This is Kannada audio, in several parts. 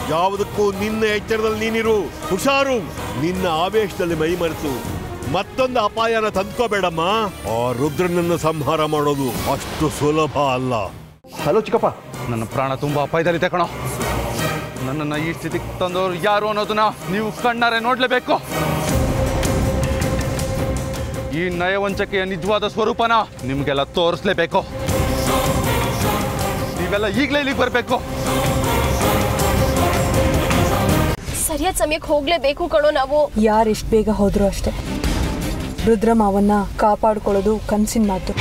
ಯಾವುದಕ್ಕೂ ನಿನ್ನ ಎಚ್ಚರದಲ್ಲಿ ನೀನಿರು ಹುಷಾರು ನಿನ್ನ ಆವೇಶದಲ್ಲಿ ಮೈಮರೆತು ಮತ್ತೊಂದು ಅಪಾಯನ ತಂದ್ಕೋಬೇಡಮ್ಮ ಆ ರುದ್ರನನ್ನು ಸಂಹಾರ ಮಾಡೋದು ಅಷ್ಟು ಸುಲಭ ಅಲ್ಲ ಹಲೋ ಚಿಕ್ಕಪ್ಪ ನನ್ನ ಪ್ರಾಣ ತುಂಬಾ ಅಪಾಯದಲ್ಲಿದೆ ಕಣೋ ನನ್ನನ್ನು ಈ ಸ್ಥಿತಿಗೆ ತಂದವರು ಯಾರು ಅನ್ನೋದನ್ನ ನೀವು ಕಣ್ಣಾರೆ ನೋಡ್ಲೇಬೇಕು ಈ ನಯವಂಚಕೆಯ ನಿಜವಾದ ಸ್ವರೂಪನ ನಿಮ್ಗೆಲ್ಲ ತೋರಿಸ್ಲೇಬೇಕು ನೀವೆಲ್ಲ ಈಗಲೇ ಇಲ್ಲಿಗೆ ಬರಬೇಕು ಸರಿಯಾದ ಸಮಯಕ್ಕೆ ಹೋಗ್ಲೇಬೇಕು ಕಣೋ ನಾವು ಯಾರು ಎಷ್ಟು ಬೇಗ ಹೋದ್ರು ಅಷ್ಟೇ ರುದ್ರ ಮಾವನ್ನ ಕಾಪಾಡ್ಕೊಳ್ಳೋದು ಕನ್ಸಿನ ಮಾತು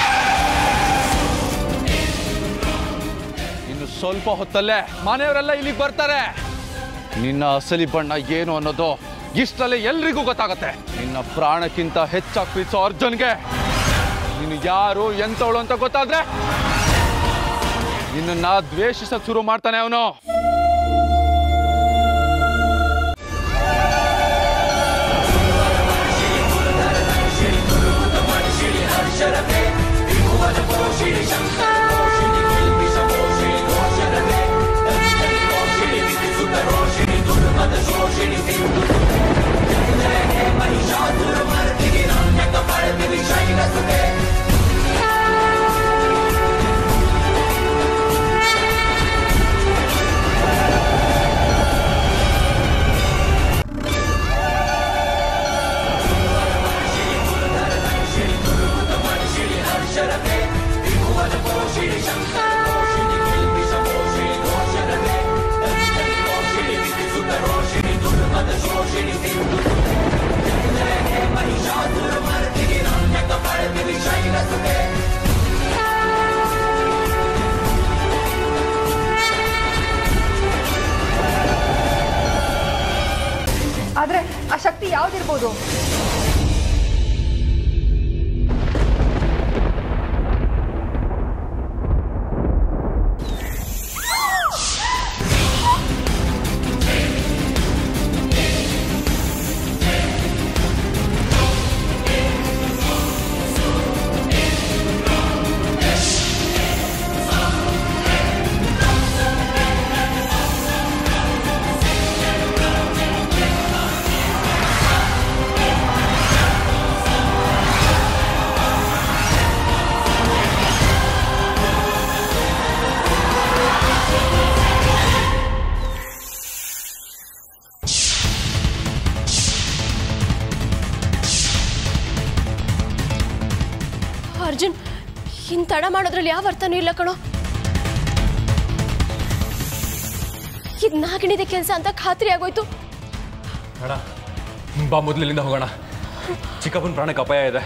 ಇನ್ನು ಸ್ವಲ್ಪ ಹೊತ್ತಲ್ಲೇ ಮನೆಯವರೆಲ್ಲ ಇಲ್ಲಿಗೆ ಬರ್ತಾರೆ ನಿನ್ನ ಅಸಲಿ ಬಣ್ಣ ಏನು ಅನ್ನೋದು ಇಷ್ಟಲ್ಲೇ ಎಲ್ರಿಗೂ ಗೊತ್ತಾಗತ್ತೆ ನಿನ್ನ ಪ್ರಾಣಕ್ಕಿಂತ ಹೆಚ್ಚಾಗಿ ಪ್ರೀತಿಸೋ ಅರ್ಜುನ್ಗೆ ನೀನು ಯಾರು ಎಂತವಳು ಅಂತ ಗೊತ್ತಾದ್ರೆ ನಿನ್ನ ದ್ವೇಷಿಸಕ್ ಶುರು ಮಾಡ್ತಾನೆ ಅವನು ಆದ್ರೆ ಆ ಶಕ್ತಿ ಯಾವ್ದಿರ್ಬೋದು ಅರ್ಜುನ್ ಇನ್ ತಡ ಮಾಡೋದ್ರಲ್ಲಿ ಯಾವ ಅರ್ಥನೂ ಇಲ್ಲ ಕಣೋ ಇದ್ ನಾಗಿಣಿದೆ ಕೆಲಸ ಅಂತ ಖಾತ್ರಿ ಆಗೋಯ್ತು ಬೇಡ ಬಾ ಮೊದಲಿಂದ ಹೋಗೋಣ ಚಿಕ್ಕಪ್ಪನ ಪ್ರಾಣಕ್ಕೆ ಅಪಾಯ ಇದೆ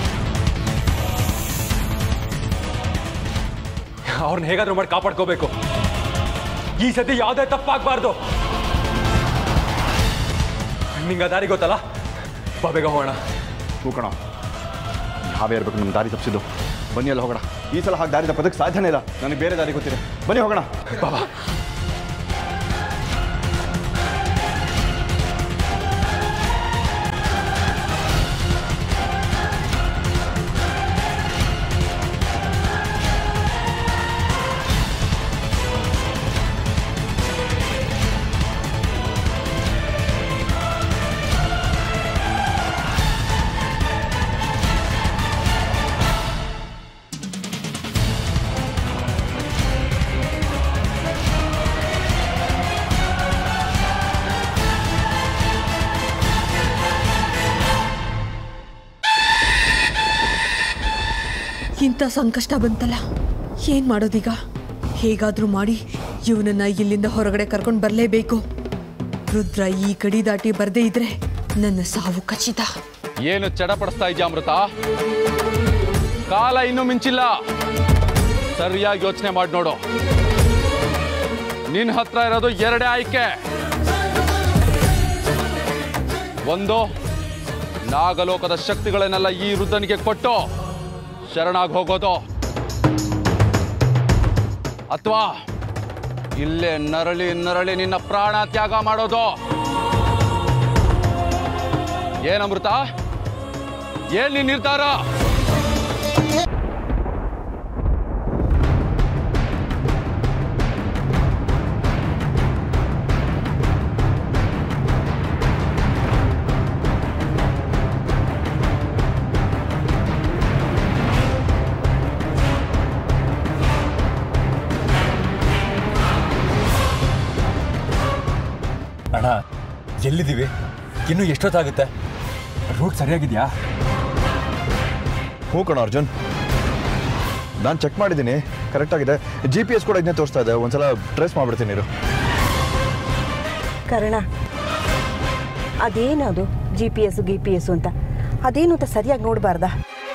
ಅವ್ರನ್ನ ಹೇಗಾದ್ರೂ ಮಾಡಿ ಕಾಪಾಡ್ಕೋಬೇಕು ಈ ಸತಿ ಯಾವುದೇ ತಪ್ಪಾಗಬಾರ್ದು ನಿಂಗೆ ಆ ದಾರಿ ಗೊತ್ತಲ್ಲ ಬಾ ಬೇಗ ಹೋಗೋಣ ಹೂಕಣ ಯಾವೇ ಇರಬೇಕು ನಮ್ಮ ದಾರಿ ತಪ್ಪಿಸಿದ್ದು ಬನ್ನಿ ಅಲ್ಲಿ ಹೋಗೋಣ ಈ ಸಲ ಹಾಗೆ ದಾರಿ ತಪ್ಪೋದಕ್ಕೆ ಸಾಧ್ಯನೇ ಇಲ್ಲ ನನಗೆ ಬೇರೆ ದಾರಿ ಗೊತ್ತಿದೆ ಬನ್ನಿ ಹೋಗೋಣ ಬಾ ಬಾ ಇಂಥ ಸಂಕಷ್ಟ ಬಂತಲ್ಲ ಏನ್ ಮಾಡೋದೀಗ ಹೇಗಾದ್ರೂ ಮಾಡಿ ಇವನನ್ನ ಇಲ್ಲಿಂದ ಹೊರಗಡೆ ಕರ್ಕೊಂಡು ಬರಲೇಬೇಕು ರುದ್ರ ಈ ಗಡಿ ದಾಟಿ ಬರ್ದೇ ಇದ್ರೆ ನನ್ನ ಸಾವು ಖಚಿತ ಏನು ಚಡಪಡಿಸ್ತಾ ಇದೆಯಾ ಅಮೃತ ಕಾಲ ಇನ್ನೂ ಮಿಂಚಿಲ್ಲ ಸರಿಯಾಗಿ ಯೋಚನೆ ಮಾಡಿ ನೋಡು ನಿನ್ನ ಹತ್ರ ಇರೋದು ಎರಡೇ ಆಯ್ಕೆ ಒಂದು ನಾಗಲೋಕದ ಶಕ್ತಿಗಳನ್ನೆಲ್ಲ ಈ ವೃದ್ಧನಿಗೆ ಕೊಟ್ಟು ಶರಣಾಗಿ ಹೋಗೋದು ಅಥವಾ ಇಲ್ಲೇ ನರಳಿ ನರಳಿ ನಿನ್ನ ಪ್ರಾಣ ತ್ಯಾಗ ಮಾಡೋದು ಏನಮೃತ ಏನ್ ನಿನ್ ನಿರ್ಧಾರ ಎಲ್ಲಿದ್ದೀವಿ ಇನ್ನೂ ಎಷ್ಟೊತ್ತಾಗುತ್ತೆ ರೂಟ್ ಸರಿಯಾಗಿದೆಯಾ ಹ್ಞೂ ಕಣ ಅರ್ಜುನ್ ನಾನು ಚೆಕ್ ಮಾಡಿದ್ದೀನಿ ಕರೆಕ್ಟಾಗಿದೆ ಜಿ ಪಿ ಎಸ್ ಕೂಡ ಇದನ್ನೇ ತೋರಿಸ್ತಾ ಇದೆ ಒಂದ್ಸಲ ಟ್ರೇಸ್ ಮಾಡಿಬಿಡ್ತೀನಿ ಇರು ಕರ್ಣ ಅದೇನದು ಜಿ ಪಿ ಎಸ್ ಗಿ ಪಿ ಎಸ್ ಅಂತ ಅದೇನು ಅಂತ ಸರಿಯಾಗಿ ನೋಡಬಾರ್ದ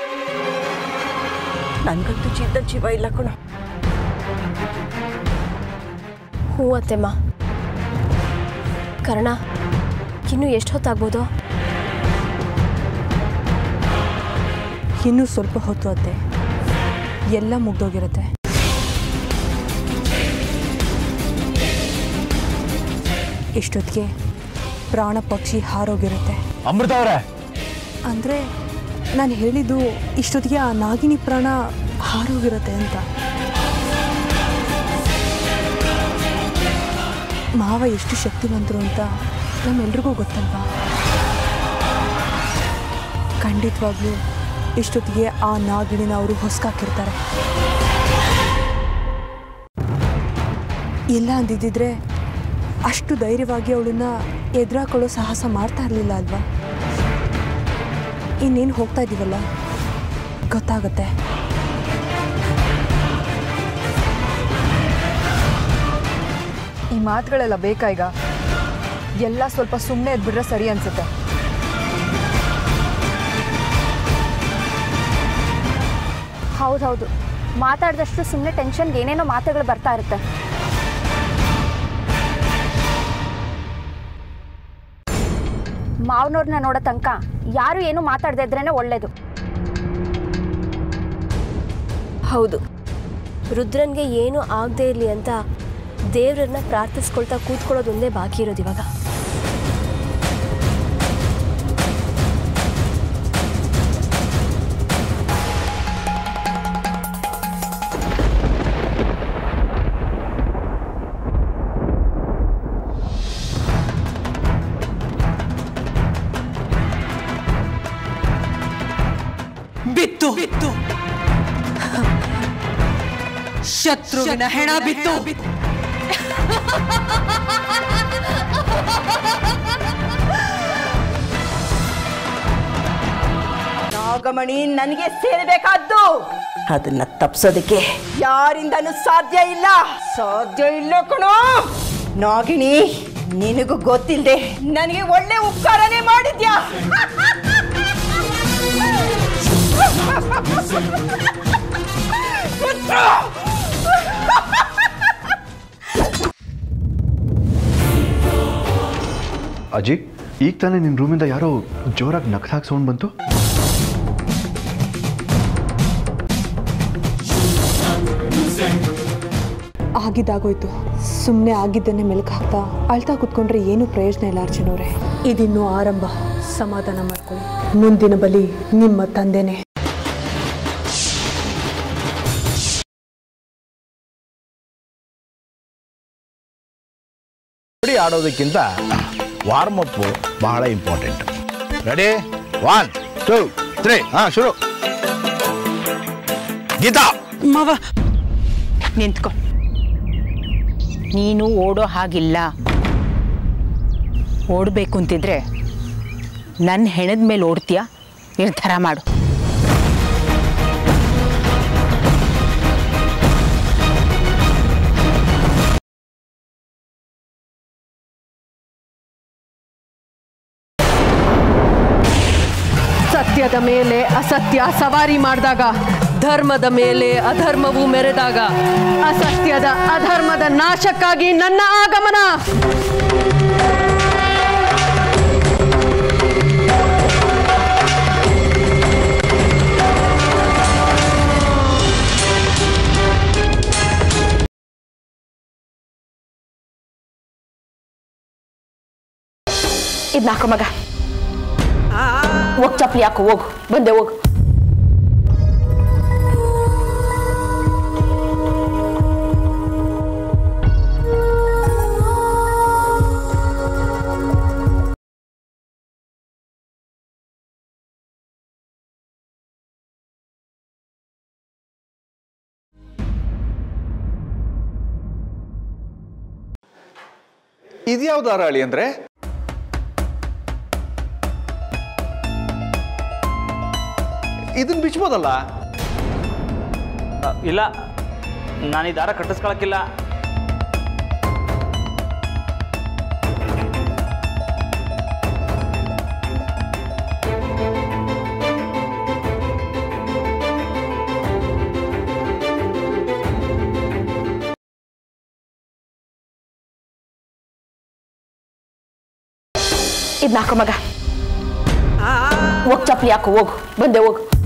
ನನಗಂತೂ ಚಿದ್ದ ಜೀವ ಇಲ್ಲ ಕಣ ಹ್ಞೂ ಅತ್ತೆಮ್ಮ ಕರ್ಣ ಇನ್ನೂ ಎಷ್ಟು ಹೊತ್ತಾಗ್ಬೋದು ಇನ್ನೂ ಸ್ವಲ್ಪ ಹೊತ್ತು ಅತ್ತೆ ಎಲ್ಲ ಮುಗ್ದೋಗಿರುತ್ತೆ ಇಷ್ಟೊತ್ತಿಗೆ ಪ್ರಾಣ ಪಕ್ಷಿ ಹಾರೋಗಿರುತ್ತೆ ಅಮೃತ ಅವರೇ ಅಂದರೆ ನಾನು ಹೇಳಿದ್ದು ಇಷ್ಟೊತ್ತಿಗೆ ಆ ನಾಗಿನಿ ಪ್ರಾಣ ಹಾರೋಗಿರುತ್ತೆ ಅಂತ ಮಾವ ಎಷ್ಟು ಶಕ್ತಿವಂತರು ಅಂತ ನಮ್ಮೆಲ್ರಿಗೂ ಗೊತ್ತಲ್ವಾ ಖಂಡಿತವಾಗ್ಲೂ ಇಷ್ಟೊತ್ತಿಗೆ ಆ ನಾಗಿಣಿನ ಅವರು ಹೊಸ್ಕಾಕಿರ್ತಾರೆ ಇಲ್ಲ ಅಂದಿದ್ದಿದ್ರೆ ಅಷ್ಟು ಧೈರ್ಯವಾಗಿ ಅವಳನ್ನ ಎದುರಾಕೊಳ್ಳೋ ಸಾಹಸ ಮಾಡ್ತಾ ಇರಲಿಲ್ಲ ಅಲ್ವಾ ಇನ್ನೇನು ಹೋಗ್ತಾ ಇದ್ದೀವಲ್ಲ ಗೊತ್ತಾಗತ್ತೆ ಈ ಮಾತುಗಳೆಲ್ಲ ಬೇಕಾ ಈಗ ಎಲ್ಲ ಸ್ವಲ್ಪ ಸುಮ್ಮನೆ ಇದ್ಬಿಟ್ರೆ ಸರಿ ಅನ್ಸುತ್ತೆ ಹೌದೌದು ಮಾತಾಡಿದಷ್ಟು ಸುಮ್ಮನೆ ಟೆನ್ಷನ್ಗೆ ಏನೇನೋ ಮಾತುಗಳು ಬರ್ತಾ ಇರುತ್ತೆ ಮಾವನವ್ರನ್ನ ನೋಡೋ ತನಕ ಯಾರು ಏನು ಮಾತಾಡದೇ ಇದ್ರೇನೆ ಒಳ್ಳೇದು ಹೌದು ರುದ್ರನ್ಗೆ ಏನೂ ಆಗದೆ ಇರಲಿ ಅಂತ ದೇವ್ರನ್ನ ಪ್ರಾರ್ಥಿಸ್ಕೊಳ್ತಾ ಕೂತ್ಕೊಳ್ಳೋದು ಒಂದೇ ಬಾಕಿ ಇರೋದು ಇವಾಗ ಬಿತ್ತು ಬಿತ್ತು ಶತ್ರುವಿನ ಹೆಣ ಬಿತ್ತು ನಾಗಮಣಿ ನನಗೆ ಸೇರಬೇಕಾದ್ದು ಅದನ್ನ ತಪ್ಸೋದಕ್ಕೆ ಯಾರಿಂದನೂ ಸಾಧ್ಯ ಇಲ್ಲ ಸಾಧ್ಯ ಇಲ್ಲ ಕಣೋ ನಾಗಿಣಿ ನಿನಗೂ ಗೊತ್ತಿಲ್ಲದೆ ನನಗೆ ಒಳ್ಳೆ ಉಪಕಾರನೇ ಮಾಡಿದ್ಯಾ ಅಜ್ಜಿ ಈಗ ತಾನೇ ನಿನ್ನ ರೂಮಿಂದ ಯಾರೋ ಜೋರಾಗಿ ನಗ್ದಾಗ ಸೌಂಡ್ ಬಂತು ಆಗಿದ್ದಾಗೋಯ್ತು ಸುಮ್ಮನೆ ಆಗಿದ್ದನ್ನೇ ಮೆಲುಕು ಹಾಕ್ತಾ ಅಳ್ತಾ ಕುತ್ಕೊಂಡ್ರೆ ಏನು ಪ್ರಯೋಜನ ಇಲ್ಲ ಅರ್ಜುನವ್ರೆ ಇದಿನ್ನೂ ಆರಂಭ ಸಮಾಧಾನ ಮಾಡ್ಕೊಳ್ಳಿ ಮುಂದಿನ ಬಲಿ ನಿಮ್ಮ ತಂದೆನೇ ಕಬಡ್ಡಿ ಆಡೋದಕ್ಕಿಂತ ವಾರ್ಮ್ ಅಪ್ ಬಹಳ important ready one two three ಹಾ ಶುರು ಗೀತಾ ಮಾವ ನಿಂತ್ಕೊ ನೀನು ಓಡೋ ಹಾಗಿಲ್ಲ ಓಡಬೇಕು ಅಂತಿದ್ರೆ ನನ್ನ ಹೆಣದ ಮೇಲೆ ಓಡ್ತೀಯಾ ನಿರ್ಧಾರ ಮಾಡು ಸತ್ಯದ ಮೇಲೆ ಅಸತ್ಯ ಸವಾರಿ ಮಾಡಿದಾಗ ಧರ್ಮದ ಮೇಲೆ ಅಧರ್ಮವು ಮೆರೆದಾಗ ಅಸತ್ಯದ ಅಧರ್ಮದ ನಾಶಕ್ಕಾಗಿ ನನ್ನ ಆಗಮನ ಇದ್ನ ಹಾಕೋ ಮಗ ಹೋಗ್ ಚಪ್ಲಿ ಹಾಕು ಹೋಗು ಬಂದೆ ಹೋಗು ಇದ್ಯಾವ್ದು ಅರಳಿ ಅಂದ್ರೆ ಇದನ್ನ ಬಿಚ್ಬೋದಲ್ಲ ಅ, ಇಲ್ಲ ನಾನು ಈ ದಾರ ಕಟ್ಟಿಸ್ಕೊಳಕ್ಕಿಲ್ಲ ಇದ್ನ ಹಾಕೋ ಮಗ ಹೋಗ್ ಚಪ್ಲಿ ಹಾಕು ಹೋಗು ಬಂದೆ ಹೋಗು